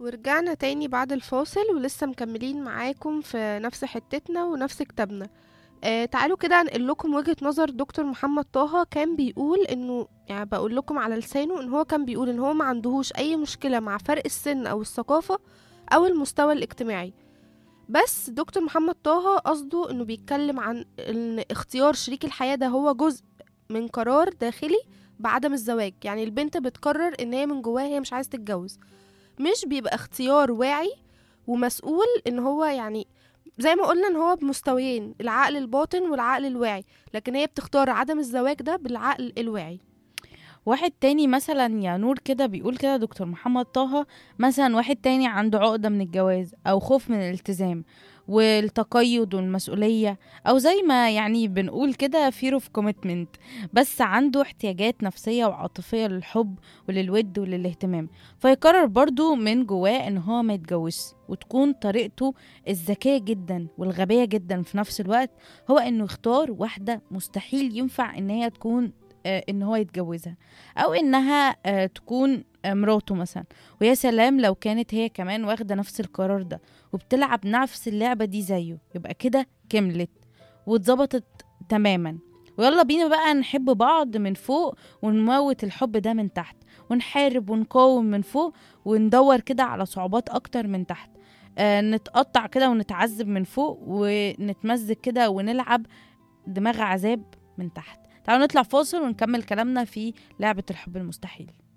ورجعنا تاني بعد الفاصل ولسه مكملين معاكم في نفس حتتنا ونفس كتابنا آه تعالوا كده انقل لكم وجهة نظر دكتور محمد طه كان بيقول انه يعني بقول لكم على لسانه ان هو كان بيقول ان هو ما عندهوش اي مشكلة مع فرق السن او الثقافة او المستوى الاجتماعي بس دكتور محمد طه قصده انه بيتكلم عن ان اختيار شريك الحياة ده هو جزء من قرار داخلي بعدم الزواج يعني البنت بتقرر ان هي من جواها هي مش عايزة تتجوز مش بيبقى اختيار واعي ومسؤول ان هو يعني زي ما قلنا ان هو بمستويين العقل الباطن والعقل الواعي لكن هي بتختار عدم الزواج ده بالعقل الواعي واحد تاني مثلا يا نور كده بيقول كده دكتور محمد طه مثلا واحد تاني عنده عقدة من الجواز أو خوف من الالتزام والتقيد والمسؤولية أو زي ما يعني بنقول كده fear of commitment بس عنده احتياجات نفسية وعاطفية للحب وللود وللاهتمام فيقرر برضو من جواه ان هو ما يتجوزش وتكون طريقته الذكية جدا والغبية جدا في نفس الوقت هو انه يختار واحدة مستحيل ينفع ان هي تكون آه، ان هو يتجوزها او انها آه، تكون آه، مراته مثلا ويا سلام لو كانت هي كمان واخده نفس القرار ده وبتلعب نفس اللعبه دي زيه يبقى كده كملت واتظبطت تماما ويلا بينا بقى نحب بعض من فوق ونموت الحب ده من تحت ونحارب ونقاوم من فوق وندور كده على صعوبات اكتر من تحت آه نتقطع كده ونتعذب من فوق ونتمزج كده ونلعب دماغ عذاب من تحت تعالوا نطلع فاصل ونكمل كلامنا في لعبة الحب المستحيل